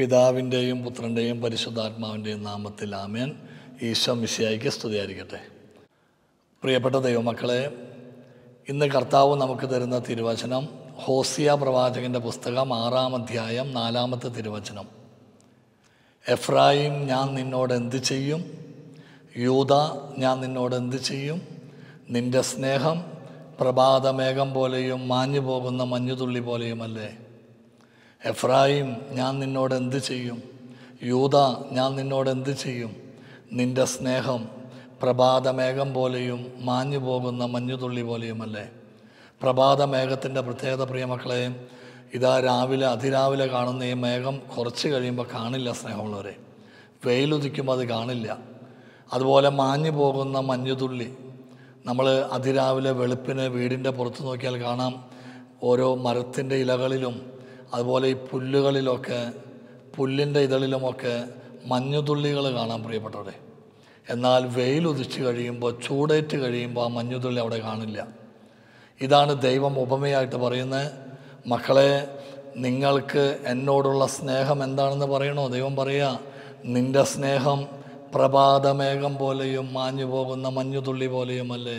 പിതാവിൻ്റെയും പുത്രൻ്റെയും പരിശുദ്ധാത്മാവിൻ്റെയും നാമത്തിൽ ആമേൻ ഈശോ മിശിയായിക്ക് സ്തുതിയായിരിക്കട്ടെ പ്രിയപ്പെട്ട ദൈവമക്കളെ ഇന്ന് കർത്താവ് നമുക്ക് തരുന്ന തിരുവചനം ഹോസിയ പ്രവാചകൻ്റെ പുസ്തകം ആറാം അധ്യായം നാലാമത്തെ തിരുവചനം എഫ്രായിം ഞാൻ നിന്നോട് എന്ത് ചെയ്യും യൂത ഞാൻ നിന്നോട് എന്ത് ചെയ്യും നിന്റെ സ്നേഹം പ്രഭാതമേഘം പോലെയും മാഞ്ഞു പോകുന്ന മഞ്ഞുതുള്ളി പോലെയുമല്ലേ എഫ്രായിം ഞാൻ നിന്നോട് എന്ത് ചെയ്യും യൂത ഞാൻ നിന്നോട് എന്ത് ചെയ്യും നിന്റെ സ്നേഹം പ്രഭാതമേഘം പോലെയും മാഞ്ഞു പോകുന്ന മഞ്ഞുതുള്ളി പോലെയുമല്ലേ പ്രഭാതമേഘത്തിൻ്റെ പ്രത്യേകത പ്രിയമക്കളെ ഇതാ രാവിലെ അതിരാവിലെ കാണുന്ന ഈ മേഘം കുറച്ച് കഴിയുമ്പോൾ കാണില്ല സ്നേഹമുള്ളവരെ വെയിലുദിക്കുമ്പോൾ അത് കാണില്ല അതുപോലെ മാഞ്ഞു പോകുന്ന മഞ്ഞുതുള്ളി നമ്മൾ അതിരാവിലെ വെളുപ്പിന് വീടിൻ്റെ പുറത്ത് നോക്കിയാൽ കാണാം ഓരോ മരത്തിൻ്റെ ഇലകളിലും അതുപോലെ ഈ പുല്ലുകളിലൊക്കെ പുല്ലിൻ്റെ ഇതളിലുമൊക്കെ മഞ്ഞുതുള്ളികൾ കാണാൻ പ്രിയപ്പെട്ടവരെ എന്നാൽ വെയിലുദിച്ച് കഴിയുമ്പോൾ ചൂടേറ്റ് കഴിയുമ്പോൾ ആ മഞ്ഞുതുള്ളി അവിടെ കാണില്ല ഇതാണ് ദൈവം ഉപമയായിട്ട് പറയുന്നത് മക്കളെ നിങ്ങൾക്ക് എന്നോടുള്ള സ്നേഹം എന്താണെന്ന് പറയണോ ദൈവം പറയുക നിന്റെ സ്നേഹം പ്രഭാതമേഘം പോലെയും മാഞ്ഞു പോകുന്ന മഞ്ഞുതുള്ളി പോലെയുമല്ലേ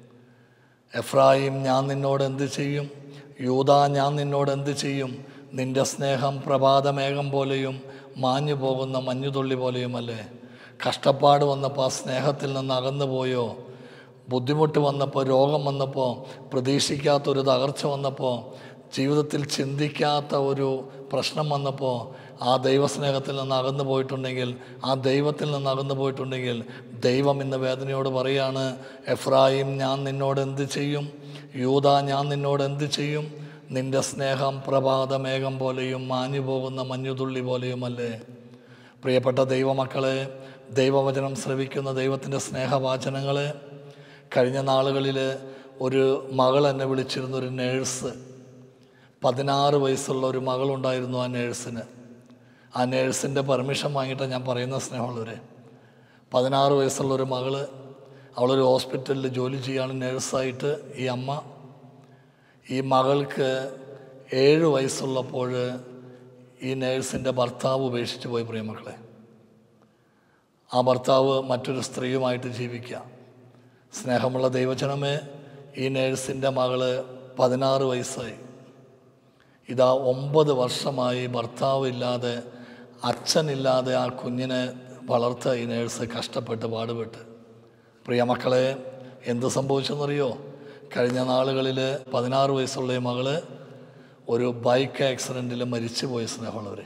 എഫ്രായിം ഞാൻ നിന്നോട് എന്ത് ചെയ്യും യൂത ഞാൻ നിന്നോട് എന്ത് ചെയ്യും നിന്റെ സ്നേഹം പ്രഭാതമേഘം പോലെയും മാഞ്ഞു പോകുന്ന മഞ്ഞുതുള്ളി പോലെയുമല്ലേ കഷ്ടപ്പാട് വന്നപ്പോൾ ആ സ്നേഹത്തിൽ നിന്ന് അകന്നു പോയോ ബുദ്ധിമുട്ട് വന്നപ്പോൾ രോഗം വന്നപ്പോൾ പ്രതീക്ഷിക്കാത്തൊരു തകർച്ച വന്നപ്പോൾ ജീവിതത്തിൽ ചിന്തിക്കാത്ത ഒരു പ്രശ്നം വന്നപ്പോൾ ആ ദൈവസ്നേഹത്തിൽ നിന്ന് അകന്നു പോയിട്ടുണ്ടെങ്കിൽ ആ ദൈവത്തിൽ നിന്ന് അകന്നു പോയിട്ടുണ്ടെങ്കിൽ ദൈവം ഇന്ന് വേദനയോട് പറയാണ് എഫ്രായിം ഞാൻ നിന്നോട് എന്ത് ചെയ്യും യൂത ഞാൻ നിന്നോട് എന്ത് ചെയ്യും നിന്റെ സ്നേഹം പ്രഭാതമേഘം പോലെയും മാഞ്ഞു പോകുന്ന മഞ്ഞുതുള്ളി പോലെയുമല്ലേ പ്രിയപ്പെട്ട ദൈവമക്കളെ ദൈവവചനം ശ്രവിക്കുന്ന ദൈവത്തിൻ്റെ സ്നേഹവാചനങ്ങളെ കഴിഞ്ഞ നാളുകളിൽ ഒരു മകൾ എന്നെ വിളിച്ചിരുന്ന ഒരു നേഴ്സ് പതിനാറ് വയസ്സുള്ള ഒരു മകളുണ്ടായിരുന്നു ആ നേഴ്സിന് ആ നേഴ്സിൻ്റെ പെർമിഷൻ വാങ്ങിയിട്ട് ഞാൻ പറയുന്ന സ്നേഹമുള്ളവരെ പതിനാറ് വയസ്സുള്ള ഒരു മകള് അവളൊരു ഹോസ്പിറ്റലിൽ ജോലി ചെയ്യാണ് നേഴ്സായിട്ട് ഈ അമ്മ ഈ മകൾക്ക് ഏഴ് വയസ്സുള്ളപ്പോൾ ഈ നേഴ്സിൻ്റെ ഭർത്താവ് ഉപേക്ഷിച്ച് പോയി പ്രിയമക്കളെ ആ ഭർത്താവ് മറ്റൊരു സ്ത്രീയുമായിട്ട് ജീവിക്കുക സ്നേഹമുള്ള ദൈവജനമേ ഈ നേഴ്സിൻ്റെ മകള് പതിനാറ് വയസ്സായി ഇതാ ഒമ്പത് വർഷമായി ഭർത്താവ് ഇല്ലാതെ അച്ഛനില്ലാതെ ആ കുഞ്ഞിനെ വളർത്ത ഈ നേഴ്സ് കഷ്ടപ്പെട്ട് പാടുപെട്ട് പ്രിയ മക്കളെ എന്ത് സംഭവിച്ചെന്നറിയോ കഴിഞ്ഞ നാളുകളിൽ പതിനാറ് വയസ്സുള്ള ഈ മകള് ഒരു ബൈക്ക് ആക്സിഡൻറ്റിൽ മരിച്ചുപോയ സ്നേഹമുള്ളവർ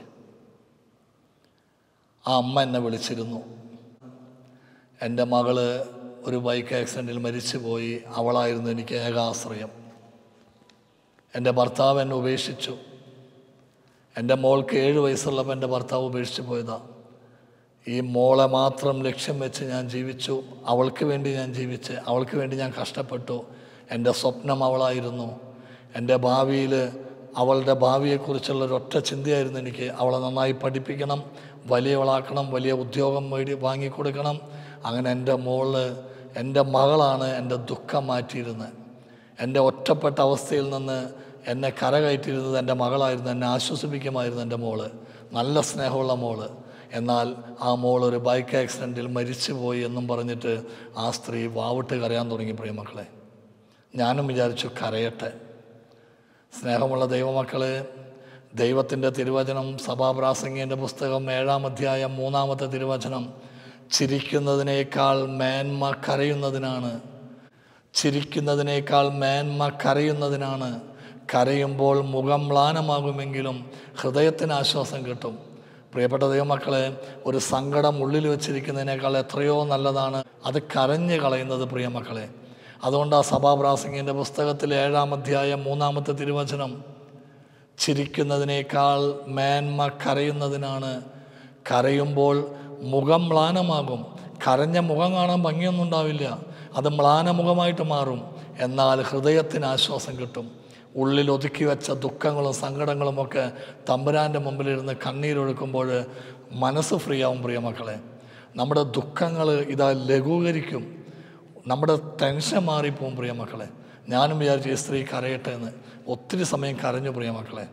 ആ അമ്മ എന്നെ വിളിച്ചിരുന്നു എൻ്റെ മകള് ഒരു ബൈക്ക് ആക്സിഡൻറ്റിൽ മരിച്ചുപോയി അവളായിരുന്നു എനിക്ക് ഏകാശ്രയം എൻ്റെ ഭർത്താവ് എന്നെ ഉപേക്ഷിച്ചു എൻ്റെ മോൾക്ക് ഏഴ് വയസ്സുള്ളപ്പോൾ എൻ്റെ ഭർത്താവ് ഉപേക്ഷിച്ച് പോയതാ ഈ മോളെ മാത്രം ലക്ഷ്യം വെച്ച് ഞാൻ ജീവിച്ചു അവൾക്ക് വേണ്ടി ഞാൻ ജീവിച്ച് അവൾക്ക് വേണ്ടി ഞാൻ കഷ്ടപ്പെട്ടു എൻ്റെ സ്വപ്നം അവളായിരുന്നു എൻ്റെ ഭാവിയിൽ അവളുടെ ഭാവിയെക്കുറിച്ചുള്ള ഒരൊറ്റ ചിന്തയായിരുന്നു എനിക്ക് അവളെ നന്നായി പഠിപ്പിക്കണം വലിയവളാക്കണം വലിയ ഉദ്യോഗം വേണ്ടി വാങ്ങിക്കൊടുക്കണം അങ്ങനെ എൻ്റെ മോള് എൻ്റെ മകളാണ് എൻ്റെ ദുഃഖം മാറ്റിയിരുന്നത് എൻ്റെ ഒറ്റപ്പെട്ട അവസ്ഥയിൽ നിന്ന് എന്നെ കരകയറ്റിയിരുന്നത് എൻ്റെ മകളായിരുന്നു എന്നെ ആശ്വസിപ്പിക്കുമായിരുന്നു എൻ്റെ മോള് നല്ല സ്നേഹമുള്ള മോള് എന്നാൽ ആ മോൾ ഒരു ബൈക്ക് ആക്സിഡൻറ്റിൽ മരിച്ചുപോയി എന്നും പറഞ്ഞിട്ട് ആ സ്ത്രീ വാവിട്ട് കരയാൻ തുടങ്ങി പ്രിയമക്കളെ ഞാനും വിചാരിച്ചു കരയട്ടെ സ്നേഹമുള്ള ദൈവമക്കളെ ദൈവത്തിൻ്റെ തിരുവചനം സഭാപ്രാസംഗിൻ്റെ പുസ്തകം ഏഴാം അധ്യായം മൂന്നാമത്തെ തിരുവചനം ചിരിക്കുന്നതിനേക്കാൾ മേന്മ കരയുന്നതിനാണ് ചിരിക്കുന്നതിനേക്കാൾ മേന്മ കരയുന്നതിനാണ് കരയുമ്പോൾ മുഖം മ്ലാനമാകുമെങ്കിലും ഹൃദയത്തിന് ആശ്വാസം കിട്ടും പ്രിയപ്പെട്ട ദൈവമക്കളെ ഒരു സങ്കടം ഉള്ളിൽ വെച്ചിരിക്കുന്നതിനേക്കാൾ എത്രയോ നല്ലതാണ് അത് കരഞ്ഞ് കളയുന്നത് പ്രിയമക്കളെ അതുകൊണ്ട് ആ സഭാപ്രാസംഗിൻ്റെ പുസ്തകത്തിൽ ഏഴാം അധ്യായം മൂന്നാമത്തെ തിരുവചനം ചിരിക്കുന്നതിനേക്കാൾ മേന്മ കരയുന്നതിനാണ് കരയുമ്പോൾ മുഖം മ്ലാനമാകും കരഞ്ഞ മുഖം കാണാൻ ഭംഗിയൊന്നും ഉണ്ടാവില്ല അത് മ്ലാനമുഖമായിട്ട് മാറും എന്നാൽ ഹൃദയത്തിന് ആശ്വാസം കിട്ടും ഉള്ളിൽ ഒതുക്കി വെച്ച ദുഃഖങ്ങളും സങ്കടങ്ങളും ഒക്കെ തമ്പുരാൻ്റെ മുമ്പിലിരുന്ന് കണ്ണീരൊഴുക്കുമ്പോൾ മനസ്സ് ഫ്രീ ആവും പ്രിയ മക്കളെ നമ്മുടെ ദുഃഖങ്ങൾ ഇതാ ലഘൂകരിക്കും നമ്മുടെ ടെൻഷൻ മാറിപ്പോവും പ്രിയ മക്കളെ ഞാനും വിചാരിച്ചു ഈ സ്ത്രീ കരയട്ടെ എന്ന് ഒത്തിരി സമയം കരഞ്ഞു പ്രിയ മക്കളെ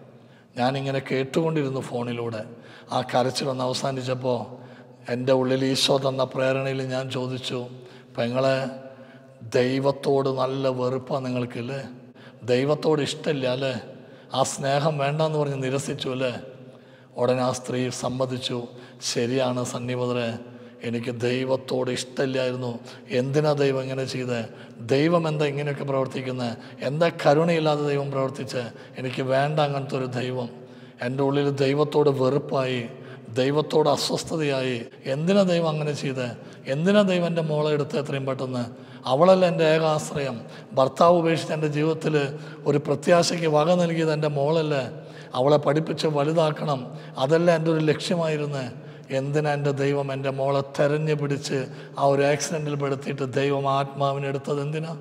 ഞാനിങ്ങനെ കേട്ടുകൊണ്ടിരുന്നു ഫോണിലൂടെ ആ കരച്ചിലൊന്ന് അവസാനിച്ചപ്പോൾ എൻ്റെ ഉള്ളിൽ ഈശോ തന്ന പ്രേരണയിൽ ഞാൻ ചോദിച്ചു പെങ്ങളെ ദൈവത്തോട് നല്ല വെറുപ്പാണ് നിങ്ങൾക്കില്ലേ ദൈവത്തോട് ഇഷ്ടമില്ല അല്ലേ ആ സ്നേഹം വേണ്ടെന്ന് പറഞ്ഞ് നിരസിച്ചു അല്ലേ ഉടനെ ആ സ്ത്രീ സമ്മതിച്ചു ശരിയാണ് സന്നിപതരെ എനിക്ക് ദൈവത്തോട് ഇഷ്ടമില്ലായിരുന്നു എന്തിനാ ദൈവം ഇങ്ങനെ ചെയ്ത് ദൈവം എന്താ ഇങ്ങനെയൊക്കെ പ്രവർത്തിക്കുന്നത് എന്താ കരുണയില്ലാതെ ദൈവം പ്രവർത്തിച്ച് എനിക്ക് വേണ്ട അങ്ങനത്തെ ഒരു ദൈവം എൻ്റെ ഉള്ളിൽ ദൈവത്തോട് വെറുപ്പായി ദൈവത്തോട് അസ്വസ്ഥതയായി എന്തിനാ ദൈവം അങ്ങനെ ചെയ്ത് എന്തിനാ ദൈവം എൻ്റെ മോളെ എടുത്ത് എത്രയും പെട്ടെന്ന് അവളല്ല എൻ്റെ ഏകാശ്രയം ഭർത്താവ് ഉപേക്ഷിച്ച് എൻ്റെ ജീവിതത്തിൽ ഒരു പ്രത്യാശയ്ക്ക് വക നൽകിയത് എൻ്റെ മോളല്ലേ അവളെ പഠിപ്പിച്ച് വലുതാക്കണം അതല്ല എൻ്റെ ഒരു ലക്ഷ്യമായിരുന്നു എന്തിനാ എൻ്റെ ദൈവം എൻ്റെ മോളെ തെരഞ്ഞു പിടിച്ച് ആ ഒരു ആക്സിഡൻറ്റിൽ പെടുത്തിയിട്ട് ദൈവം ആത്മാവിനെ എടുത്തത് എന്തിനാ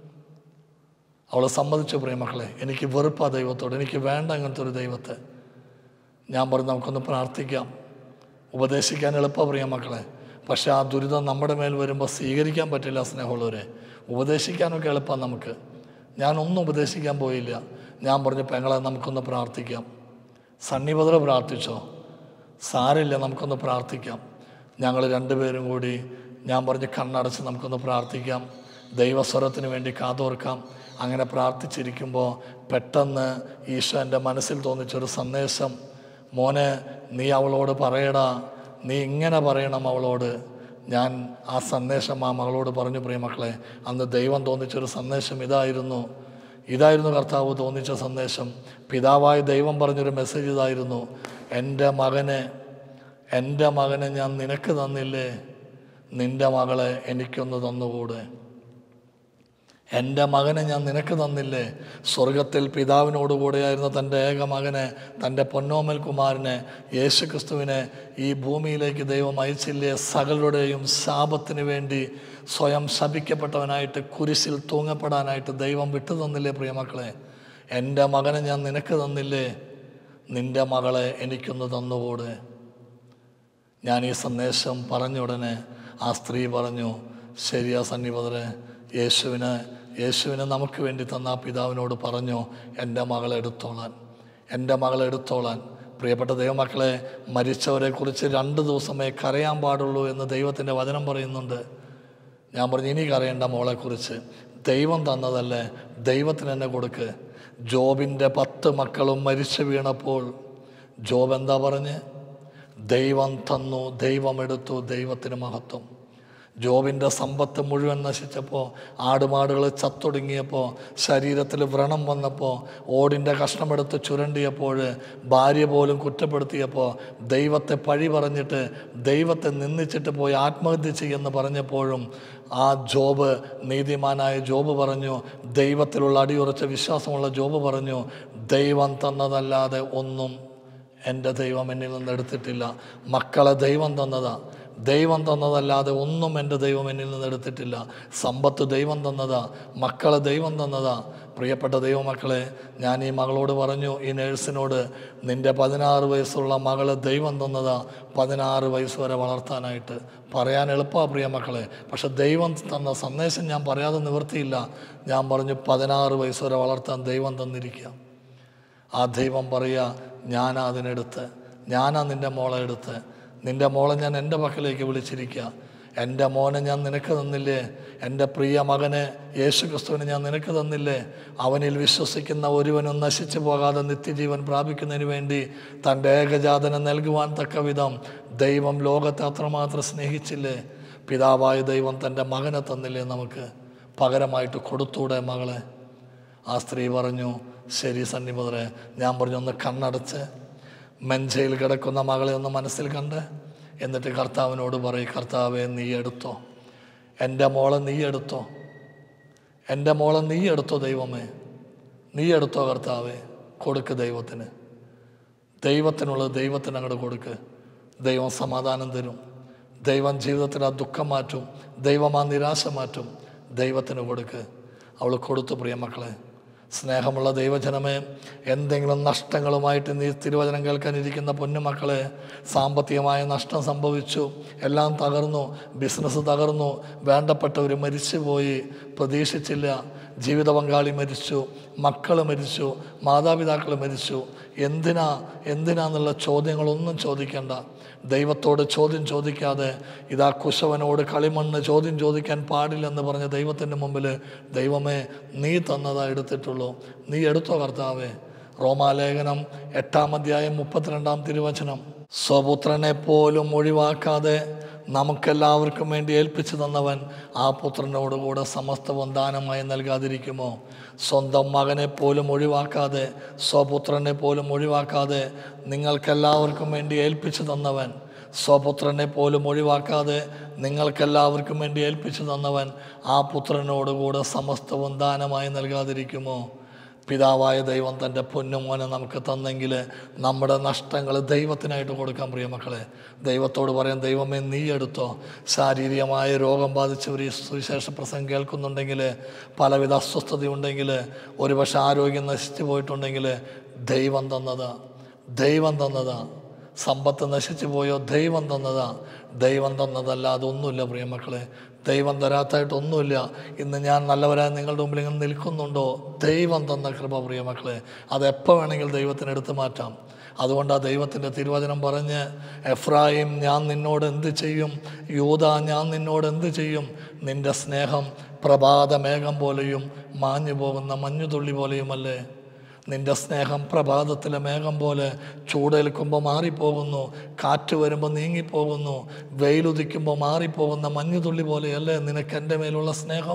അവളെ സമ്മതിച്ചു പ്രിയമക്കളെ എനിക്ക് വെറുപ്പാ ദൈവത്തോട് എനിക്ക് വേണ്ട അങ്ങനത്തെ ഒരു ദൈവത്തെ ഞാൻ പറഞ്ഞു നമുക്കൊന്ന് പ്രാർത്ഥിക്കാം ഉപദേശിക്കാൻ എളുപ്പ പ്രിയമക്കളെ പക്ഷേ ആ ദുരിതം നമ്മുടെ മേൽ വരുമ്പോൾ സ്വീകരിക്കാൻ പറ്റില്ല സ്നേഹമുള്ളവരെ ഉപദേശിക്കാനൊക്കെ എളുപ്പമാണ് നമുക്ക് ഞാനൊന്നും ഉപദേശിക്കാൻ പോയില്ല ഞാൻ പറഞ്ഞു പെങ്ങളെ നമുക്കൊന്ന് പ്രാർത്ഥിക്കാം സന്നിപതര പ്രാർത്ഥിച്ചോ സാരില്ല നമുക്കൊന്ന് പ്രാർത്ഥിക്കാം ഞങ്ങൾ രണ്ടുപേരും കൂടി ഞാൻ പറഞ്ഞ് കണ്ണടച്ച് നമുക്കൊന്ന് പ്രാർത്ഥിക്കാം ദൈവസ്വരത്തിന് വേണ്ടി കാതോർക്കാം അങ്ങനെ പ്രാർത്ഥിച്ചിരിക്കുമ്പോൾ പെട്ടെന്ന് ഈശോ എൻ്റെ മനസ്സിൽ തോന്നിച്ചൊരു സന്ദേശം മോനെ നീ അവളോട് പറയടാ നീ ഇങ്ങനെ പറയണം അവളോട് ഞാൻ ആ സന്ദേശം ആ മകളോട് പറഞ്ഞു പ്രിയമക്കളെ അന്ന് ദൈവം തോന്നിച്ചൊരു സന്ദേശം ഇതായിരുന്നു ഇതായിരുന്നു കർത്താവ് തോന്നിച്ച സന്ദേശം പിതാവായ ദൈവം പറഞ്ഞൊരു മെസ്സേജ് ഇതായിരുന്നു എൻ്റെ മകനെ എൻ്റെ മകനെ ഞാൻ നിനക്ക് തന്നില്ലേ നിൻ്റെ മകളെ എനിക്കൊന്ന് തന്നുകൂടെ എൻ്റെ മകനെ ഞാൻ നിനക്ക് തന്നില്ലേ സ്വർഗത്തിൽ പിതാവിനോട് കൂടെയായിരുന്ന തൻ്റെ ഏക മകനെ തൻ്റെ പൊന്നോമൽ കുമാരനെ യേശു ക്രിസ്തുവിനെ ഈ ഭൂമിയിലേക്ക് ദൈവം അയച്ചില്ലേ സകലുടെയും ശാപത്തിന് വേണ്ടി സ്വയം ശപിക്കപ്പെട്ടവനായിട്ട് കുരിശിൽ തൂങ്ങപ്പെടാനായിട്ട് ദൈവം വിട്ടു തന്നില്ലേ പ്രിയമക്കളെ എൻ്റെ മകനെ ഞാൻ നിനക്ക് തന്നില്ലേ നിൻ്റെ മകളെ എനിക്കൊന്ന് തന്നുകൂടെ ഞാൻ ഈ സന്ദേശം പറഞ്ഞ ഉടനെ ആ സ്ത്രീ പറഞ്ഞു ശരിയാ സന്നിപതരെ യേശുവിന് യേശുവിനെ നമുക്ക് വേണ്ടി തന്ന ആ പിതാവിനോട് പറഞ്ഞു എൻ്റെ മകളെ എടുത്തോളാൻ എൻ്റെ മകളെ എടുത്തോളാൻ പ്രിയപ്പെട്ട ദൈവമക്കളെ മരിച്ചവരെക്കുറിച്ച് രണ്ട് ദിവസമേ കരയാൻ പാടുള്ളൂ എന്ന് ദൈവത്തിൻ്റെ വചനം പറയുന്നുണ്ട് ഞാൻ പറഞ്ഞു ഇനി കരയേണ്ട മോളെക്കുറിച്ച് ദൈവം തന്നതല്ലേ ദൈവത്തിന് എന്നെ കൊടുക്ക് ജോബിൻ്റെ പത്ത് മക്കളും മരിച്ചു വീണപ്പോൾ ജോബ് എന്താ പറഞ്ഞ് ദൈവം തന്നു ദൈവം എടുത്തു ദൈവത്തിന് മഹത്വം ജോബിൻ്റെ സമ്പത്ത് മുഴുവൻ നശിച്ചപ്പോൾ ആടുമാടുകൾ ചത്തൊടുങ്ങിയപ്പോൾ ശരീരത്തിൽ വ്രണം വന്നപ്പോൾ ഓടിൻ്റെ കഷ്ണമെടുത്ത് ചുരണ്ടിയപ്പോൾ ഭാര്യ പോലും കുറ്റപ്പെടുത്തിയപ്പോൾ ദൈവത്തെ പഴി പറഞ്ഞിട്ട് ദൈവത്തെ നിന്ദിച്ചിട്ട് പോയി ആത്മഹത്യ ചെയ്യുമെന്ന് പറഞ്ഞപ്പോഴും ആ ജോബ് നീതിമാനായ ജോബ് പറഞ്ഞു ദൈവത്തിലുള്ള അടിയുറച്ച വിശ്വാസമുള്ള ജോബ് പറഞ്ഞു ദൈവം തന്നതല്ലാതെ ഒന്നും എൻ്റെ ദൈവം എന്നിൽ നിന്ന് എടുത്തിട്ടില്ല മക്കളെ ദൈവം തന്നതാ ദൈവം തന്നതല്ലാതെ ഒന്നും എൻ്റെ ദൈവം എന്നിൽ നിന്ന് എടുത്തിട്ടില്ല സമ്പത്ത് ദൈവം തന്നതാ മക്കളെ ദൈവം തന്നതാ പ്രിയപ്പെട്ട ദൈവമക്കളെ ഞാൻ ഈ മകളോട് പറഞ്ഞു ഈ നേഴ്സിനോട് നിൻ്റെ പതിനാറ് വയസ്സുള്ള മകളെ ദൈവം തന്നതാ പതിനാറ് വയസ്സ് വരെ വളർത്താനായിട്ട് പറയാൻ എളുപ്പമാണ് പ്രിയ മക്കളെ പക്ഷെ ദൈവം തന്ന സന്ദേശം ഞാൻ പറയാതെ നിവൃത്തിയില്ല ഞാൻ പറഞ്ഞു പതിനാറ് വയസ്സ് വരെ വളർത്താൻ ദൈവം തന്നിരിക്കുക ആ ദൈവം പറയുക ഞാനാ അതിനെടുത്ത് ഞാനാ നിൻ്റെ മോളെ എടുത്ത് നിൻ്റെ മോളെ ഞാൻ എൻ്റെ പക്കലേക്ക് വിളിച്ചിരിക്കുക എൻ്റെ മോനെ ഞാൻ നിനക്ക് തന്നില്ലേ എൻ്റെ പ്രിയ മകനെ യേശു ക്രിസ്തുവിനെ ഞാൻ നിനക്ക് തന്നില്ലേ അവനിൽ വിശ്വസിക്കുന്ന ഒരുവനും നശിച്ചു പോകാതെ നിത്യജീവൻ പ്രാപിക്കുന്നതിന് വേണ്ടി തൻ്റെ ഏകജാതനെ നൽകുവാൻ തക്ക വിധം ദൈവം ലോകത്തെ അത്രമാത്രം സ്നേഹിച്ചില്ലേ പിതാവായ ദൈവം തൻ്റെ മകനെ തന്നില്ലേ നമുക്ക് പകരമായിട്ട് കൊടുത്തൂടെ മകളെ ആ സ്ത്രീ പറഞ്ഞു ശരി സന്നിപതരെ ഞാൻ പറഞ്ഞു ഒന്ന് കണ്ണടച്ച് മെഞ്ചയിൽ കിടക്കുന്ന മകളെ ഒന്ന് മനസ്സിൽ കണ്ട് എന്നിട്ട് കർത്താവിനോട് പറയും കർത്താവെ നീ എടുത്തോ എൻ്റെ മോളെ നീ എടുത്തോ എൻ്റെ മോളെ നീ എടുത്തോ ദൈവമേ നീ എടുത്തോ കർത്താവെ കൊടുക്ക് ദൈവത്തിന് ദൈവത്തിനുള്ളത് ദൈവത്തിന് അങ്ങോട്ട് കൊടുക്ക് ദൈവം സമാധാനം തരും ദൈവം ജീവിതത്തിൽ ആ ദുഃഖം മാറ്റും ദൈവം ആ നിരാശ മാറ്റും ദൈവത്തിന് കൊടുക്ക് അവൾ കൊടുത്തു പ്രിയമക്കളെ സ്നേഹമുള്ള ദൈവജനമേ എന്തെങ്കിലും നഷ്ടങ്ങളുമായിട്ട് നീ തിരുവചനം കേൾക്കാനിരിക്കുന്ന പൊന്നുമക്കളെ സാമ്പത്തികമായ നഷ്ടം സംഭവിച്ചു എല്ലാം തകർന്നു ബിസിനസ് തകർന്നു വേണ്ടപ്പെട്ടവർ മരിച്ചുപോയി പ്രതീക്ഷിച്ചില്ല ജീവിത പങ്കാളി മരിച്ചു മക്കൾ മരിച്ചു മാതാപിതാക്കൾ മരിച്ചു എന്തിനാ എന്തിനാന്നുള്ള ചോദ്യങ്ങളൊന്നും ചോദിക്കേണ്ട ദൈവത്തോട് ചോദ്യം ചോദിക്കാതെ ഇതാ കുശവനോട് കളിമണ്ണ് ചോദ്യം ചോദിക്കാൻ പാടില്ലെന്ന് പറഞ്ഞ ദൈവത്തിൻ്റെ മുമ്പിൽ ദൈവമേ നീ തന്നതാ എടുത്തിട്ടുള്ളൂ നീ എടുത്തോ കർത്താവേ റോമാലേഖനം എട്ടാം അധ്യായം മുപ്പത്തിരണ്ടാം തിരുവചനം സ്വപുത്രനെ പോലും ഒഴിവാക്കാതെ നമുക്കെല്ലാവർക്കും വേണ്ടി ഏൽപ്പിച്ചു തന്നവൻ ആ പുത്രനോട് കൂടെ സമസ്തവും ദാനമായി നൽകാതിരിക്കുമോ സ്വന്തം മകനെ പോലും ഒഴിവാക്കാതെ സ്വപുത്രനെ പോലും ഒഴിവാക്കാതെ നിങ്ങൾക്കെല്ലാവർക്കും വേണ്ടി ഏൽപ്പിച്ചു തന്നവൻ സ്വപുത്രനെ പോലും ഒഴിവാക്കാതെ നിങ്ങൾക്കെല്ലാവർക്കും വേണ്ടി ഏൽപ്പിച്ചു തന്നവൻ ആ പുത്രനോട് കൂടെ സമസ്തവും ദാനമായി നൽകാതിരിക്കുമോ പിതാവായ ദൈവം തൻ്റെ പൊന്നുമോനെ നമുക്ക് തന്നെങ്കിൽ നമ്മുടെ നഷ്ടങ്ങൾ ദൈവത്തിനായിട്ട് കൊടുക്കാൻ പ്രിയ മക്കളെ ദൈവത്തോട് പറയാൻ ദൈവമേ നീ എടുത്തോ ശാരീരികമായ രോഗം ബാധിച്ചവർ ഈ സുവിശേഷ പ്രസംഗം കേൾക്കുന്നുണ്ടെങ്കിൽ പലവിധ അസ്വസ്ഥതയുണ്ടെങ്കിൽ ഒരുപക്ഷെ ആരോഗ്യം നശിച്ചു പോയിട്ടുണ്ടെങ്കിൽ ദൈവം തന്നതാ ദൈവം തന്നതാ സമ്പത്ത് നശിച്ചു പോയോ ദൈവം തന്നതാ ദൈവം തന്നതല്ല അതൊന്നുമില്ല പ്രിയമക്കളെ ദൈവം തരാത്തായിട്ടൊന്നുമില്ല ഇന്ന് ഞാൻ നല്ലവരായ നിങ്ങളുടെ മുമ്പിൽ ഇങ്ങനെ നിൽക്കുന്നുണ്ടോ ദൈവം തന്ന കൃപ പ്രിയമക്കളെ അത് എപ്പോൾ വേണമെങ്കിൽ ദൈവത്തിന് എടുത്തു മാറ്റാം അതുകൊണ്ട് ആ ദൈവത്തിൻ്റെ തിരുവചനം പറഞ്ഞ് എഫ്രായിം ഞാൻ നിന്നോട് എന്ത് ചെയ്യും യൂത ഞാൻ നിന്നോട് എന്ത് ചെയ്യും നിന്റെ സ്നേഹം പ്രഭാതമേഘം പോലെയും മാഞ്ഞു പോകുന്ന മഞ്ഞുതുള്ളി പോലെയുമല്ലേ നിന്റെ സ്നേഹം പ്രഭാതത്തിലെ മേഘം പോലെ ചൂടേൽക്കുമ്പോൾ മാറിപ്പോകുന്നു കാറ്റ് വരുമ്പോൾ നീങ്ങിപ്പോകുന്നു വെയിലുദിക്കുമ്പോൾ മാറിപ്പോകുന്ന മഞ്ഞുതുള്ളി പോലെയല്ലേ നിനക്ക് എൻ്റെ മേലുള്ള സ്നേഹം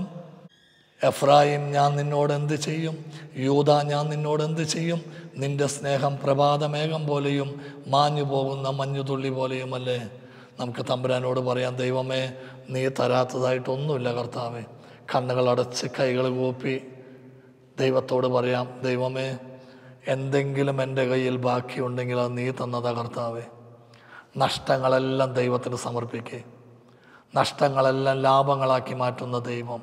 എഫ്രായിം ഞാൻ നിന്നോട് എന്ത് ചെയ്യും യൂത ഞാൻ നിന്നോട് എന്ത് ചെയ്യും നിന്റെ സ്നേഹം പ്രഭാതമേഘം പോലെയും മാഞ്ഞു പോകുന്ന മഞ്ഞുതുള്ളി പോലെയുമല്ലേ നമുക്ക് തമ്പുരാനോട് പറയാം ദൈവമേ നീ തരാത്തതായിട്ടൊന്നുമില്ല കർത്താവേ കണ്ണുകൾ അടച്ച് കൈകൾ കൂപ്പി ദൈവത്തോട് പറയാം ദൈവമേ എന്തെങ്കിലും എൻ്റെ കയ്യിൽ ബാക്കിയുണ്ടെങ്കിൽ അത് നീ തന്നതാ കർത്താവേ നഷ്ടങ്ങളെല്ലാം ദൈവത്തിന് സമർപ്പിക്കേ നഷ്ടങ്ങളെല്ലാം ലാഭങ്ങളാക്കി മാറ്റുന്ന ദൈവം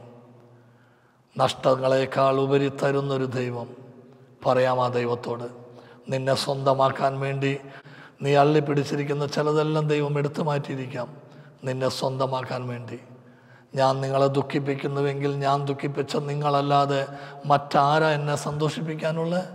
നഷ്ടങ്ങളെക്കാൾ ഉപരി തരുന്നൊരു ദൈവം പറയാം ആ ദൈവത്തോട് നിന്നെ സ്വന്തമാക്കാൻ വേണ്ടി നീ അള്ളിപ്പിടിച്ചിരിക്കുന്ന ചിലതെല്ലാം ദൈവം എടുത്തു മാറ്റിയിരിക്കാം നിന്നെ സ്വന്തമാക്കാൻ വേണ്ടി ഞാൻ നിങ്ങളെ ദുഃഖിപ്പിക്കുന്നുവെങ്കിൽ ഞാൻ ദുഃഖിപ്പിച്ച നിങ്ങളല്ലാതെ മറ്റാരാ എന്നെ സന്തോഷിപ്പിക്കാനുള്ളത്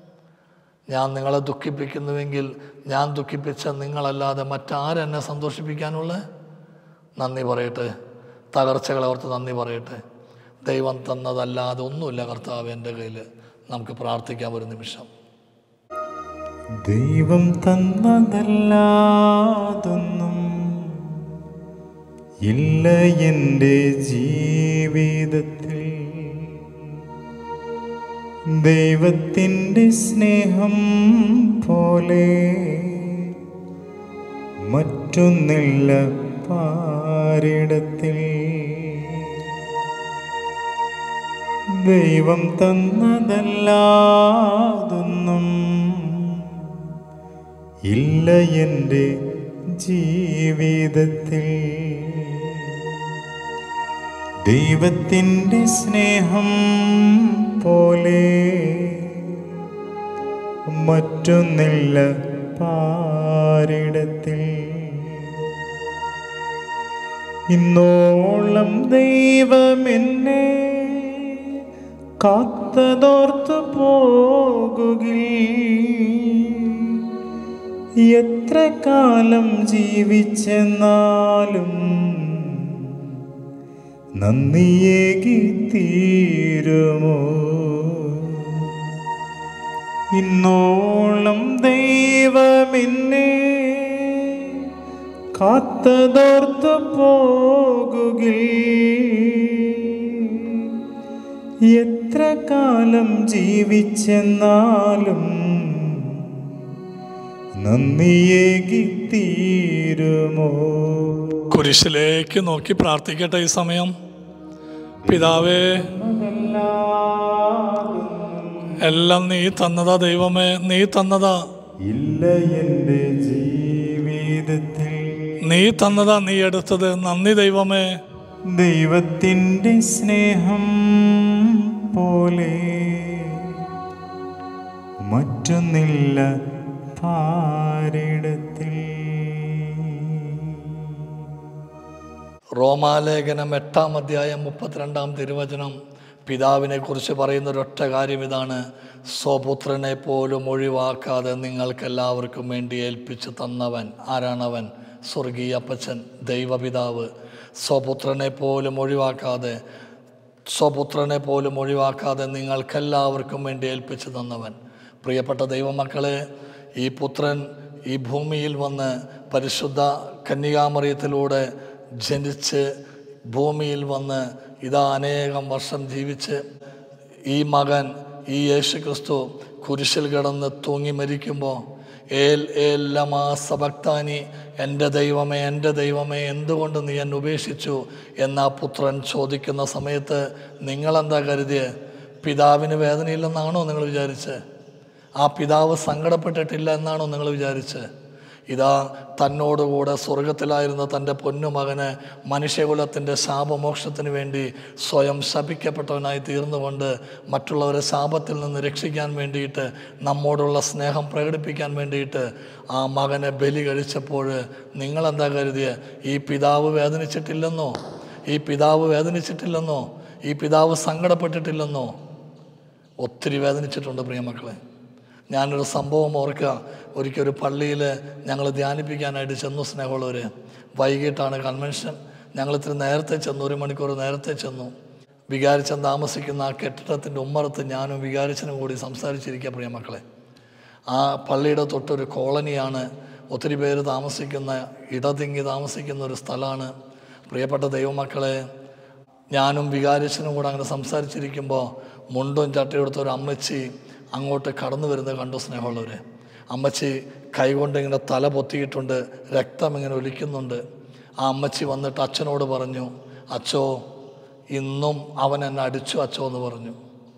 ഞാൻ നിങ്ങളെ ദുഃഖിപ്പിക്കുന്നുവെങ്കിൽ ഞാൻ ദുഃഖിപ്പിച്ച നിങ്ങളല്ലാതെ മറ്റാരാ എന്നെ സന്തോഷിപ്പിക്കാനുള്ളത് നന്ദി പറയട്ടെ തകർച്ചകളെ ഓർത്ത് നന്ദി പറയട്ടെ ദൈവം തന്നതല്ലാതെ ഒന്നുമില്ല കർത്താവ് എൻ്റെ കയ്യിൽ നമുക്ക് പ്രാർത്ഥിക്കാം ഒരു നിമിഷം ദൈവം തന്നതല്ലാതൊന്നും ഇല്ല എൻ്റെ ജീവിതത്തിൽ ദൈവത്തിൻ്റെ സ്നേഹം പോലെ മറ്റൊന്നില്ല പാരിടത്തിൽ ദൈവം തന്നതല്ലാതൊന്നും ഇല്ല എൻ്റെ ജീവിതത്തിൽ ദൈവത്തിൻ്റെ സ്നേഹം പോലെ മറ്റൊന്നില്ല പാരിടത്തിൽ ഇന്നോളം ദൈവമെന്നെ കാത്തതോർത്തു പോകുകിൽ എത്ര കാലം ജീവിച്ചെന്നാലും നന്ദിയേകി തീരുമോ ഇന്നോളം ദൈവമെന്നെ കാത്തതോർത്തു പോകുകിൽ എത്ര കാലം ജീവിച്ചെന്നാലും നന്ദിയേകി തീരുമോ കുരിശിലേക്ക് നോക്കി പ്രാർത്ഥിക്കട്ടെ ഈ സമയം പിതാവേ എല്ലാം നീ തന്നതാ ദൈവമേ നീ തന്നതാ ഇല്ല എൻ്റെ ജീവിതത്തിൽ നീ തന്നതാ നീ എടുത്തത് നന്ദി ദൈവമേ ദൈവത്തിൻ്റെ സ്നേഹം പോലെ മറ്റൊന്നില്ല പാരിടത്തിൽ റോമാലേഖനം എട്ടാം അധ്യായം മുപ്പത്തിരണ്ടാം തിരുവചനം പിതാവിനെ കുറിച്ച് പറയുന്ന ഒരൊറ്റ കാര്യം ഇതാണ് സ്വപുത്രനെ പോലും ഒഴിവാക്കാതെ നിങ്ങൾക്കെല്ലാവർക്കും വേണ്ടി ഏൽപ്പിച്ച് തന്നവൻ ആരാണവൻ സ്വർഗീയ അപ്പച്ചൻ ദൈവപിതാവ് സ്വപുത്രനെ പോലും ഒഴിവാക്കാതെ സ്വപുത്രനെ പോലും ഒഴിവാക്കാതെ നിങ്ങൾക്കെല്ലാവർക്കും വേണ്ടി ഏൽപ്പിച്ചു തന്നവൻ പ്രിയപ്പെട്ട ദൈവമക്കളെ ഈ പുത്രൻ ഈ ഭൂമിയിൽ വന്ന് പരിശുദ്ധ കന്യകാമറിയത്തിലൂടെ ജനിച്ച് ഭൂമിയിൽ വന്ന് ഇതാ അനേകം വർഷം ജീവിച്ച് ഈ മകൻ ഈ യേശു ക്രിസ്തു കുരിശിൽ കിടന്ന് തൂങ്ങി മരിക്കുമ്പോൾ ഏൽ ഏൽ ലമാ സബക്താനി എൻ്റെ ദൈവമേ എൻ്റെ ദൈവമേ എന്തുകൊണ്ട് നീ എന്നെ ഉപേക്ഷിച്ചു എന്ന് ആ പുത്രൻ ചോദിക്കുന്ന സമയത്ത് നിങ്ങളെന്താ കരുതിയ പിതാവിന് വേദനയില്ലെന്നാണോ നിങ്ങൾ വിചാരിച്ച് ആ പിതാവ് സങ്കടപ്പെട്ടിട്ടില്ല എന്നാണോ നിങ്ങൾ വിചാരിച്ച് ഇതാ തന്നോടുകൂടെ സ്വർഗത്തിലായിരുന്ന തൻ്റെ പൊന്നുമകന് മനുഷ്യകുലത്തിൻ്റെ ശാപമോക്ഷത്തിന് വേണ്ടി സ്വയം ശപിക്കപ്പെട്ടവനായി തീർന്നുകൊണ്ട് മറ്റുള്ളവരെ ശാപത്തിൽ നിന്ന് രക്ഷിക്കാൻ വേണ്ടിയിട്ട് നമ്മോടുള്ള സ്നേഹം പ്രകടിപ്പിക്കാൻ വേണ്ടിയിട്ട് ആ മകനെ ബലി കഴിച്ചപ്പോൾ നിങ്ങളെന്താ കരുതിയ ഈ പിതാവ് വേദനിച്ചിട്ടില്ലെന്നോ ഈ പിതാവ് വേദനിച്ചിട്ടില്ലെന്നോ ഈ പിതാവ് സങ്കടപ്പെട്ടിട്ടില്ലെന്നോ ഒത്തിരി വേദനിച്ചിട്ടുണ്ട് പ്രിയമക്കളെ ഞാനൊരു സംഭവം ഓർക്കുക ഒരിക്കൽ ഒരു പള്ളിയിൽ ഞങ്ങൾ ധ്യാനിപ്പിക്കാനായിട്ട് ചെന്നു സ്നേഹമുള്ളവർ വൈകിട്ടാണ് കൺവെൻഷൻ ഞങ്ങൾ ഇത്തിരി നേരത്തെ ചെന്നു ഒരു മണിക്കൂർ നേരത്തെ ചെന്നു വികാരിച്ചൻ താമസിക്കുന്ന ആ കെട്ടിടത്തിൻ്റെ ഉമ്മറത്ത് ഞാനും വികാരിച്ചനും കൂടി സംസാരിച്ചിരിക്കുക പ്രിയ മക്കളെ ആ പള്ളിയുടെ തൊട്ടൊരു കോളനിയാണ് ഒത്തിരി പേര് താമസിക്കുന്ന ഇടതിങ്ങി താമസിക്കുന്ന ഒരു സ്ഥലമാണ് പ്രിയപ്പെട്ട ദൈവമക്കളെ ഞാനും വികാരിച്ചനും കൂടെ അങ്ങനെ സംസാരിച്ചിരിക്കുമ്പോൾ മുണ്ടും ചട്ടയെടുത്ത ഒരു അമ്മച്ചി അങ്ങോട്ട് കടന്നു വരുന്നത് കണ്ടു സ്നേഹമുള്ളവർ അമ്മച്ചി കൈകൊണ്ട് ഇങ്ങനെ തല പൊത്തിയിട്ടുണ്ട് രക്തം ഇങ്ങനെ ഒലിക്കുന്നുണ്ട് ആ അമ്മച്ചി വന്നിട്ട് അച്ഛനോട് പറഞ്ഞു അച്ചോ ഇന്നും അവൻ എന്നെ അടിച്ചു അച്ചോ എന്ന് പറഞ്ഞു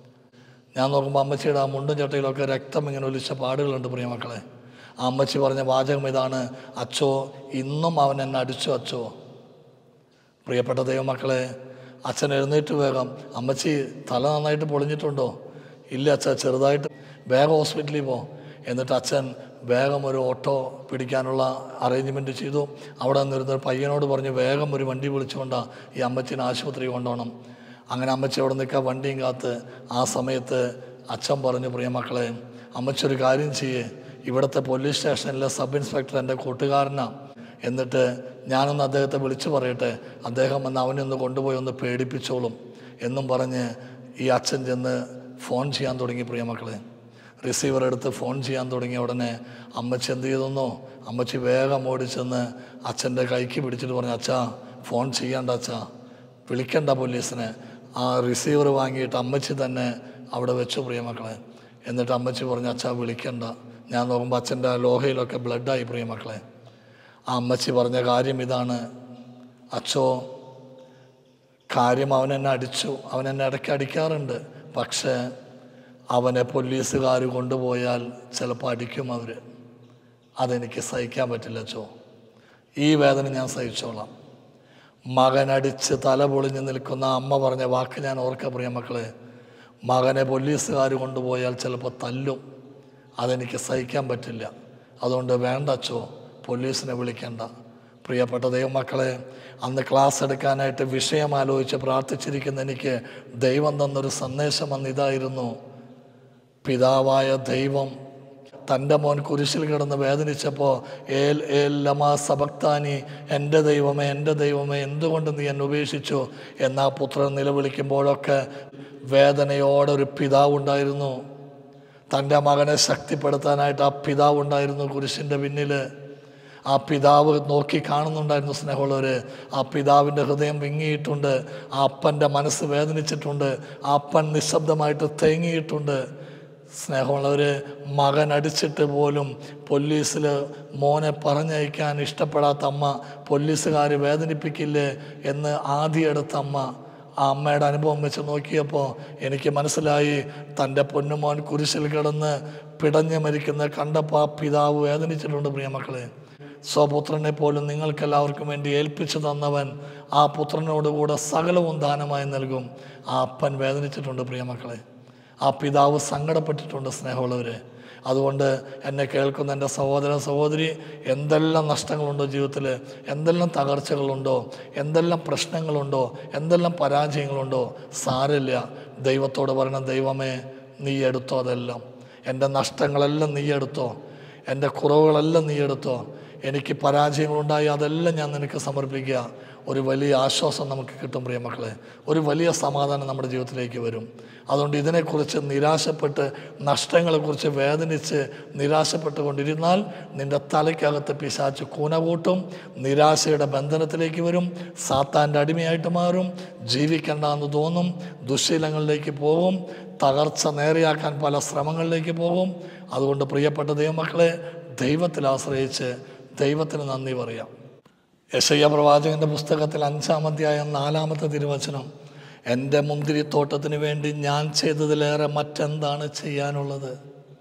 ഞാൻ നോക്കുമ്പോൾ അമ്മച്ചിയുടെ ആ മുണ്ടും ചട്ടയിലൊക്കെ രക്തം ഇങ്ങനെ ഒലിച്ച പാടുകളുണ്ട് പ്രിയമക്കളെ ആ അമ്മച്ചി പറഞ്ഞ വാചകം ഇതാണ് അച്ചോ ഇന്നും അവൻ എന്നെ അടിച്ചു അച്ചോ പ്രിയപ്പെട്ട ദൈവമക്കളെ അച്ഛൻ എഴുന്നേറ്റ് വേഗം അമ്മച്ചി തല നന്നായിട്ട് പൊളിഞ്ഞിട്ടുണ്ടോ ഇല്ല അച്ഛ ചെറുതായിട്ട് വേഗം ഹോസ്പിറ്റലിൽ പോ എന്നിട്ട് അച്ഛൻ വേഗം ഒരു ഓട്ടോ പിടിക്കാനുള്ള അറേഞ്ച്മെൻറ്റ് ചെയ്തു അവിടെ നിന്നിരുന്ന ഒരു പയ്യനോട് പറഞ്ഞു വേഗം ഒരു വണ്ടി വിളിച്ചുകൊണ്ടാണ് ഈ അമ്മച്ചിനെ ആശുപത്രി കൊണ്ടുപോകണം അങ്ങനെ അമ്മച്ചി അവിടെ നിൽക്കുക വണ്ടിയും കാത്ത് ആ സമയത്ത് അച്ഛൻ പറഞ്ഞു പ്രിയമക്കളെ അമ്മച്ചി ഒരു കാര്യം ചെയ്യേ ഇവിടുത്തെ പോലീസ് സ്റ്റേഷനിലെ സബ് ഇൻസ്പെക്ടർ എൻ്റെ കൂട്ടുകാരനാണ് എന്നിട്ട് ഞാനൊന്ന് അദ്ദേഹത്തെ വിളിച്ചു പറയട്ടെ അദ്ദേഹം വന്ന് അവനെ ഒന്ന് കൊണ്ടുപോയി ഒന്ന് പേടിപ്പിച്ചോളും എന്നും പറഞ്ഞ് ഈ അച്ഛൻ ചെന്ന് ഫോൺ ചെയ്യാൻ തുടങ്ങി പ്രിയമക്കളെ റിസീവർ എടുത്ത് ഫോൺ ചെയ്യാൻ തുടങ്ങിയ ഉടനെ അമ്മച്ചി എന്ത് ചെയ്തെന്നോ അമ്മച്ചി വേഗം ഓടിച്ചെന്ന് അച്ഛൻ്റെ കൈക്ക് പിടിച്ചിട്ട് പറഞ്ഞു അച്ഛാ ഫോൺ ചെയ്യണ്ട അച്ഛാ വിളിക്കണ്ട പോലീസിനെ ആ റിസീവർ വാങ്ങിയിട്ട് അമ്മച്ചി തന്നെ അവിടെ വെച്ചു പ്രിയമക്കളെ എന്നിട്ട് അമ്മച്ചി പറഞ്ഞു അച്ഛാ വിളിക്കണ്ട ഞാൻ നോക്കുമ്പോൾ അച്ഛൻ്റെ ലോഹയിലൊക്കെ ബ്ലഡായി പ്രിയമക്കളെ ആ അമ്മച്ചി പറഞ്ഞ കാര്യം ഇതാണ് അച്ചോ കാര്യം അവൻ എന്നെ അടിച്ചു അവൻ എന്നെ ഇടയ്ക്ക് അടിക്കാറുണ്ട് പക്ഷേ അവനെ പോലീസുകാർ കൊണ്ടുപോയാൽ ചിലപ്പോൾ അടിക്കും അവർ അതെനിക്ക് സഹിക്കാൻ പറ്റില്ല അച്ചോ ഈ വേദന ഞാൻ സഹിച്ചോളാം മകനടിച്ച് തല പൊളിഞ്ഞ് നിൽക്കുന്ന അമ്മ പറഞ്ഞ വാക്ക് ഞാൻ ഓർക്ക പ്രിയ മക്കളെ മകനെ പോലീസുകാർ കൊണ്ടുപോയാൽ ചിലപ്പോൾ തല്ലും അതെനിക്ക് സഹിക്കാൻ പറ്റില്ല അതുകൊണ്ട് വേണ്ട അച്ചോ പോലീസിനെ വിളിക്കണ്ട പ്രിയപ്പെട്ട ദൈവമക്കളെ അന്ന് ക്ലാസ് എടുക്കാനായിട്ട് വിഷയം ആലോചിച്ച് പ്രാർത്ഥിച്ചിരിക്കുന്ന എനിക്ക് ദൈവം തന്നൊരു സന്ദേശം അന്ന് ഇതായിരുന്നു പിതാവായ ദൈവം തൻ്റെ മോൻ കുരിശിൽ കിടന്ന് വേദനിച്ചപ്പോൾ ഏൽ ഏൽ ലമാ സബക്താനി എൻ്റെ ദൈവമേ എൻ്റെ ദൈവമേ എന്തുകൊണ്ട് നീ എന്നെ ഉപേക്ഷിച്ചു എന്നാ പുത്രൻ നിലവിളിക്കുമ്പോഴൊക്കെ വേദനയോടെ ഒരു പിതാവ് ഉണ്ടായിരുന്നു തൻ്റെ മകനെ ശക്തിപ്പെടുത്താനായിട്ട് ആ പിതാവ് ഉണ്ടായിരുന്നു കുരിശിൻ്റെ പിന്നിൽ ആ പിതാവ് നോക്കി കാണുന്നുണ്ടായിരുന്നു സ്നേഹമുള്ളവർ ആ പിതാവിൻ്റെ ഹൃദയം വിങ്ങിയിട്ടുണ്ട് ആ അപ്പൻ്റെ മനസ്സ് വേദനിച്ചിട്ടുണ്ട് ആ അപ്പൻ നിശബ്ദമായിട്ട് തേങ്ങിയിട്ടുണ്ട് സ്നേഹമുള്ളവർ മകൻ അടിച്ചിട്ട് പോലും പോലീസിൽ മോനെ പറഞ്ഞയക്കാൻ ഇഷ്ടപ്പെടാത്ത അമ്മ പോലീസുകാർ വേദനിപ്പിക്കില്ലേ എന്ന് ആദ്യമെടുത്ത അമ്മ ആ അമ്മയുടെ അനുഭവം വെച്ച് നോക്കിയപ്പോൾ എനിക്ക് മനസ്സിലായി തൻ്റെ പൊന്നുമോൻ കുരിശിൽ കിടന്ന് പിടഞ്ഞ് മരിക്കുന്ന കണ്ടപ്പോൾ ആ പിതാവ് വേദനിച്ചിട്ടുണ്ട് പ്രിയമക്കളെ സ്വപുത്രനെ പോലും നിങ്ങൾക്കെല്ലാവർക്കും വേണ്ടി ഏൽപ്പിച്ചു തന്നവൻ ആ പുത്രനോടുകൂടെ സകലവും ദാനമായി നൽകും ആ അപ്പൻ വേദനിച്ചിട്ടുണ്ട് പ്രിയമക്കളെ ആ പിതാവ് സങ്കടപ്പെട്ടിട്ടുണ്ട് സ്നേഹമുള്ളവരെ അതുകൊണ്ട് എന്നെ കേൾക്കുന്ന എൻ്റെ സഹോദര സഹോദരി എന്തെല്ലാം നഷ്ടങ്ങളുണ്ടോ ജീവിതത്തിൽ എന്തെല്ലാം തകർച്ചകളുണ്ടോ എന്തെല്ലാം പ്രശ്നങ്ങളുണ്ടോ എന്തെല്ലാം പരാജയങ്ങളുണ്ടോ സാരമില്ല ദൈവത്തോട് പറയണം ദൈവമേ നീ എടുത്തോ അതെല്ലാം എൻ്റെ നഷ്ടങ്ങളെല്ലാം നീ എടുത്തോ എൻ്റെ കുറവുകളെല്ലാം നീ എടുത്തോ എനിക്ക് പരാജയങ്ങളുണ്ടായി അതെല്ലാം ഞാൻ നിനക്ക് സമർപ്പിക്കുക ഒരു വലിയ ആശ്വാസം നമുക്ക് കിട്ടും പ്രിയ മക്കളെ ഒരു വലിയ സമാധാനം നമ്മുടെ ജീവിതത്തിലേക്ക് വരും അതുകൊണ്ട് ഇതിനെക്കുറിച്ച് നിരാശപ്പെട്ട് നഷ്ടങ്ങളെക്കുറിച്ച് വേദനിച്ച് നിരാശപ്പെട്ടുകൊണ്ടിരുന്നാൽ നിൻ്റെ തലയ്ക്കകത്ത് പിശാച്ച് കൂന കൂട്ടും നിരാശയുടെ ബന്ധനത്തിലേക്ക് വരും സാത്താൻ്റെ അടിമയായിട്ട് മാറും ജീവിക്കണ്ടെന്ന് തോന്നും ദുശ്ശീലങ്ങളിലേക്ക് പോകും തകർച്ച നേരെയാക്കാൻ പല ശ്രമങ്ങളിലേക്ക് പോകും അതുകൊണ്ട് പ്രിയപ്പെട്ട ദൈവമക്കളെ ദൈവത്തിൽ ആശ്രയിച്ച് ദൈവത്തിന് നന്ദി പറയാം യശയ്യ പ്രവാചകന്റെ പുസ്തകത്തിൽ അഞ്ചാം അധ്യായം നാലാമത്തെ തിരുവചനം എൻ്റെ മുന്തിരിത്തോട്ടത്തിന് വേണ്ടി ഞാൻ ചെയ്തതിലേറെ മറ്റെന്താണ് ചെയ്യാനുള്ളത്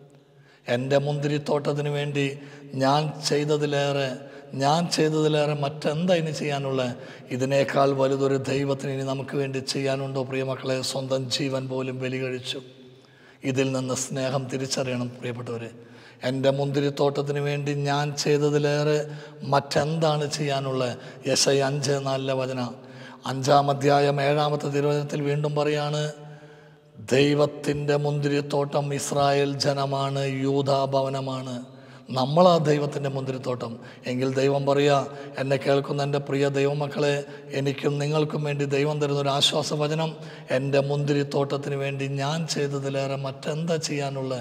എൻ്റെ മുന്തിരിത്തോട്ടത്തിന് വേണ്ടി ഞാൻ ചെയ്തതിലേറെ ഞാൻ ചെയ്തതിലേറെ മറ്റെന്താ ഇനി ചെയ്യാനുള്ളത് ഇതിനേക്കാൾ വലുതൊരു ദൈവത്തിന് ഇനി നമുക്ക് വേണ്ടി ചെയ്യാനുണ്ടോ പ്രിയമക്കളെ സ്വന്തം ജീവൻ പോലും ബലി കഴിച്ചു ഇതിൽ നിന്ന് സ്നേഹം തിരിച്ചറിയണം പ്രിയപ്പെട്ടവരെ എൻ്റെ മുന്തിരിത്തോട്ടത്തിന് വേണ്ടി ഞാൻ ചെയ്തതിലേറെ മറ്റെന്താണ് ചെയ്യാനുള്ളത് യശ അഞ്ച് നാലിലെ വചന അഞ്ചാം അധ്യായം ഏഴാമത്തെ തിരുവചനത്തിൽ വീണ്ടും പറയാണ് ദൈവത്തിൻ്റെ മുന്തിരിത്തോട്ടം ഇസ്രായേൽ ജനമാണ് യൂതാ ഭവനമാണ് നമ്മളാ ദൈവത്തിൻ്റെ മുന്തിരിത്തോട്ടം എങ്കിൽ ദൈവം പറയുക എന്നെ കേൾക്കുന്ന എൻ്റെ പ്രിയ ദൈവമക്കളെ എനിക്കും നിങ്ങൾക്കും വേണ്ടി ദൈവം തരുന്ന ഒരു ആശ്വാസവചനം എൻ്റെ മുന്തിരിത്തോട്ടത്തിന് വേണ്ടി ഞാൻ ചെയ്തതിലേറെ മറ്റെന്താ ചെയ്യാനുള്ളത്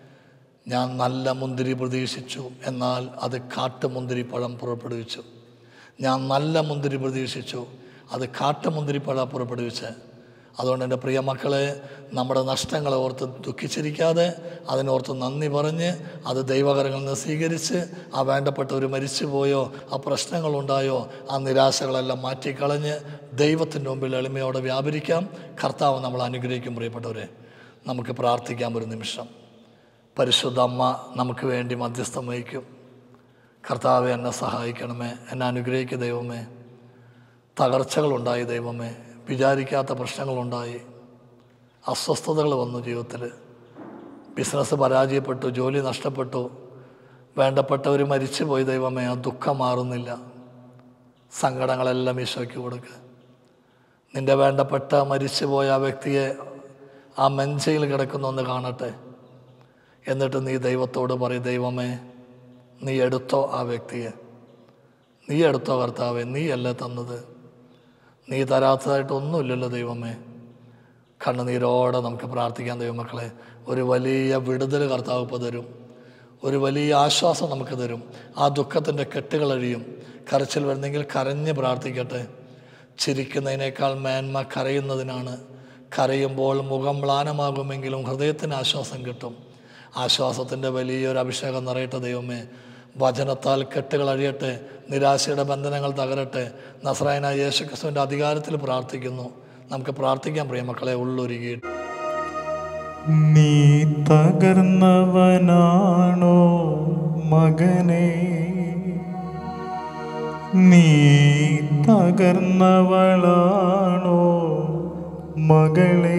ഞാൻ നല്ല മുന്തിരി പ്രതീക്ഷിച്ചു എന്നാൽ അത് കാട്ടുമുന്തിരിപ്പഴം പുറപ്പെടുവിച്ചു ഞാൻ നല്ല മുന്തിരി പ്രതീക്ഷിച്ചു അത് കാട്ടുമുന്തിരിപ്പഴം പുറപ്പെടുവിച്ച് അതുകൊണ്ട് എൻ്റെ പ്രിയ മക്കളെ നമ്മുടെ നഷ്ടങ്ങളെ ഓർത്ത് ദുഃഖിച്ചിരിക്കാതെ അതിനോർത്ത് നന്ദി പറഞ്ഞ് അത് ദൈവകരങ്ങളിൽ നിന്ന് സ്വീകരിച്ച് ആ വേണ്ടപ്പെട്ടവർ മരിച്ചുപോയോ ആ പ്രശ്നങ്ങളുണ്ടായോ ആ നിരാശകളെല്ലാം മാറ്റിക്കളഞ്ഞ് ദൈവത്തിൻ്റെ മുമ്പിൽ എളിമയോടെ വ്യാപരിക്കാം കർത്താവ് നമ്മൾ അനുഗ്രഹിക്കും പ്രിയപ്പെട്ടവരെ നമുക്ക് പ്രാർത്ഥിക്കാം ഒരു നിമിഷം പരിശുദ്ധ അമ്മ നമുക്ക് വേണ്ടി മധ്യസ്ഥം വഹിക്കും കർത്താവെ എന്നെ സഹായിക്കണമേ എന്നെ അനുഗ്രഹിക്കുക ദൈവമേ തകർച്ചകളുണ്ടായി ദൈവമേ വിചാരിക്കാത്ത പ്രശ്നങ്ങളുണ്ടായി അസ്വസ്ഥതകൾ വന്നു ജീവിതത്തിൽ ബിസിനസ് പരാജയപ്പെട്ടു ജോലി നഷ്ടപ്പെട്ടു വേണ്ടപ്പെട്ടവർ മരിച്ചുപോയി ദൈവമേ ആ ദുഃഖം മാറുന്നില്ല സങ്കടങ്ങളെല്ലാം ഈശോയ്ക്ക് കൊടുക്കുക നിന്റെ വേണ്ടപ്പെട്ട മരിച്ചുപോയ ആ വ്യക്തിയെ ആ മെഞ്ചയിൽ കിടക്കുന്ന ഒന്ന് കാണട്ടെ എന്നിട്ട് നീ ദൈവത്തോട് പറയും ദൈവമേ നീ എടുത്തോ ആ വ്യക്തിയെ നീ എടുത്തോ കർത്താവെ നീ അല്ലേ തന്നത് നീ തരാത്തതായിട്ട് ഒന്നുമില്ലല്ലോ ദൈവമേ കണ്ണുനീരോടെ നമുക്ക് പ്രാർത്ഥിക്കാൻ ദൈവമക്കളെ ഒരു വലിയ വിടുതൽ കർത്താവ് ഇപ്പോൾ തരും ഒരു വലിയ ആശ്വാസം നമുക്ക് തരും ആ ദുഃഖത്തിൻ്റെ കെട്ടുകളഴിയും കരച്ചിൽ വരുന്നെങ്കിൽ കരഞ്ഞ് പ്രാർത്ഥിക്കട്ടെ ചിരിക്കുന്നതിനേക്കാൾ മേന്മ കരയുന്നതിനാണ് കരയുമ്പോൾ മുഖം മ്ലാനമാകുമെങ്കിലും ഹൃദയത്തിന് ആശ്വാസം കിട്ടും ആശ്വാസത്തിൻ്റെ വലിയൊരു അഭിഷേകം നിറയട്ടെ ദൈവമേ വചനത്താൽ കെട്ടുകൾ അഴിയട്ടെ നിരാശയുടെ ബന്ധനങ്ങൾ തകരട്ടെ നസ്രായനായ യേശുക്രിസ്തുവിൻ്റെ അധികാരത്തിൽ പ്രാർത്ഥിക്കുന്നു നമുക്ക് പ്രാർത്ഥിക്കാം പ്രിയമക്കളെ ഉള്ളൊരുകിയിട്ട് നീ തകർന്നവനാണോ മകനെ നീ തകർന്നവളാണോ മകളെ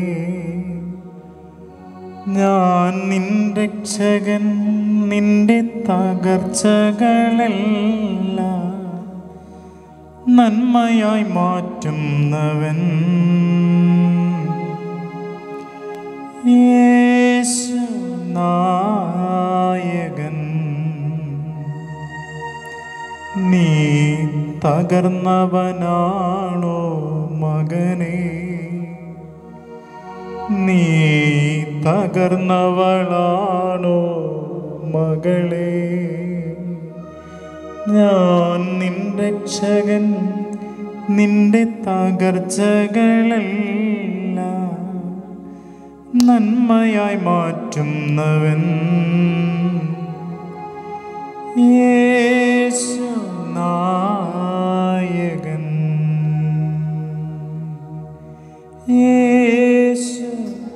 ഞാൻ നിൻ രക്ഷകൻ നിന്റെ തകർച്ചകളെല്ലാം നന്മയായി മാറ്റുന്നവൻ യേശു നായകൻ നീ തകർന്നവനാണോ മകനെ നീ തകർന്നവളാണോ മകളെ ഞാൻ നിൻ രക്ഷകൻ നിന്റെ തകർച്ചകളെല്ലാം നന്മയായി മാറ്റുന്നവൻ യേശു നായകൻ യേശു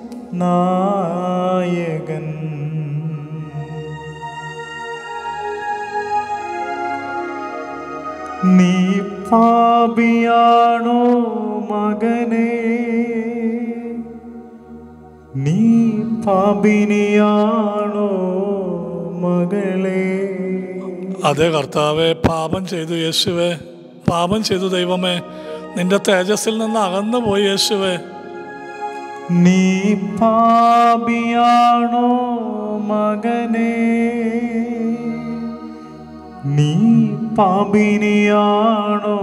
നായകൻ നീ പാപിയാണോ മകനെ നീ പാപിനിയാണോ മകളെ അതേ കർത്താവെ പാപം ചെയ്തു യേശുവെ പാപം ചെയ്തു ദൈവമേ നിന്റെ തേജസ്സിൽ നിന്ന് അകന്നു പോയി യേശുവെ നീ പാപിയാണോ മകനെ നീ പാപിനിയാണോ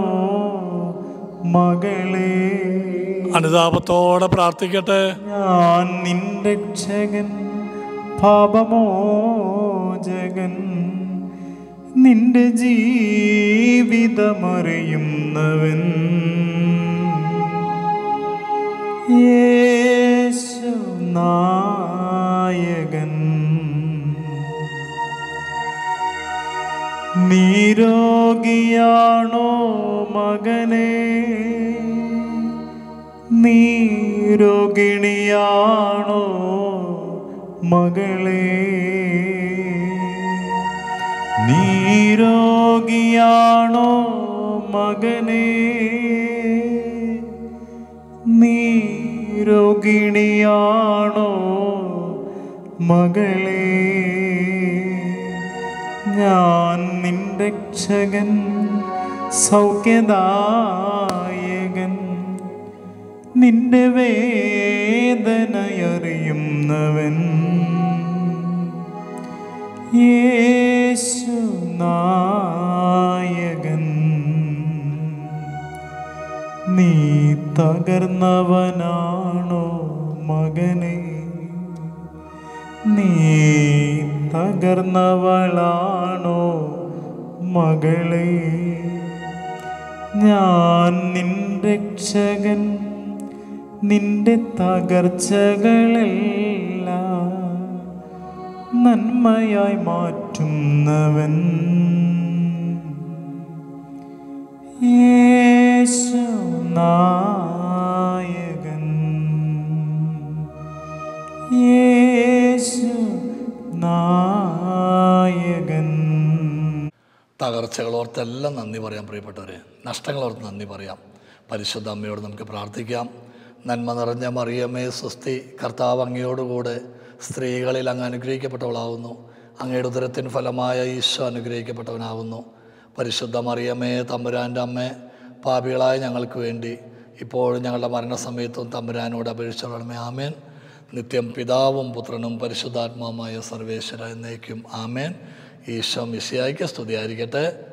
മകളെ അനുതാപത്തോടെ പ്രാർത്ഥിക്കട്ടെ ഞാൻ നിന്റെ രക്ഷകൻ പാപമോചകൻ നിന്റെ ജീവിതമറിയുന്നവൻ യേശു നായകൻ നീരോഗിയാണോ മകനെ നീരോഗിണിയാണോ മകളെ നീരോഗിയാണോ മകനെ നീരോഗിണിയാണോ മകളെ ഞാൻ നിന്റെ രക്ഷകൻ സൗഖ്യദായകൻ നിന്റെ വേദനയറിയുന്നവൻ യേശു നായകൻ നീ തകർന്നവനാണോ മകനെ നീ തകർന്നവളാണോ മകളെ ഞാൻ നിന്റെ രക്ഷകൻ നിന്റെ തകർച്ചകളെല്ലാം നന്മയായി മാറ്റുന്നവൻ യേശു നായകൻ യേശു നായകൻ തകർച്ചകളോർത്തെല്ലാം നന്ദി പറയാം പ്രിയപ്പെട്ടവരെ നഷ്ടങ്ങളോർത്ത് നന്ദി പറയാം പരിശുദ്ധ അമ്മയോട് നമുക്ക് പ്രാർത്ഥിക്കാം നന്മ നിറഞ്ഞ മറിയമ്മേ സ്വസ്തി കർത്താവ് അങ്ങയോടുകൂടെ സ്ത്രീകളിൽ അങ്ങ് അനുഗ്രഹിക്കപ്പെട്ടവളാവുന്നു അങ്ങയുടെ ഉദരത്തിൻ ഫലമായ ഈശോ അനുഗ്രഹിക്കപ്പെട്ടവനാവുന്നു പരിശുദ്ധ മറിയമ്മേ തമ്പുരാൻ്റെ അമ്മേ പാപികളായ ഞങ്ങൾക്ക് വേണ്ടി ഇപ്പോഴും ഞങ്ങളുടെ മരണസമയത്തും തമ്പുരാനോട് അപേക്ഷിച്ചോളണമേ ആമേൻ നിത്യം പിതാവും പുത്രനും പരിശുദ്ധാത്മാവുമായ സർവേശ്വര എന്നേക്കും ആമേൻ ഈശോ മിശിയായിക്ക് സ്തുതിയായിരിക്കട്ടെ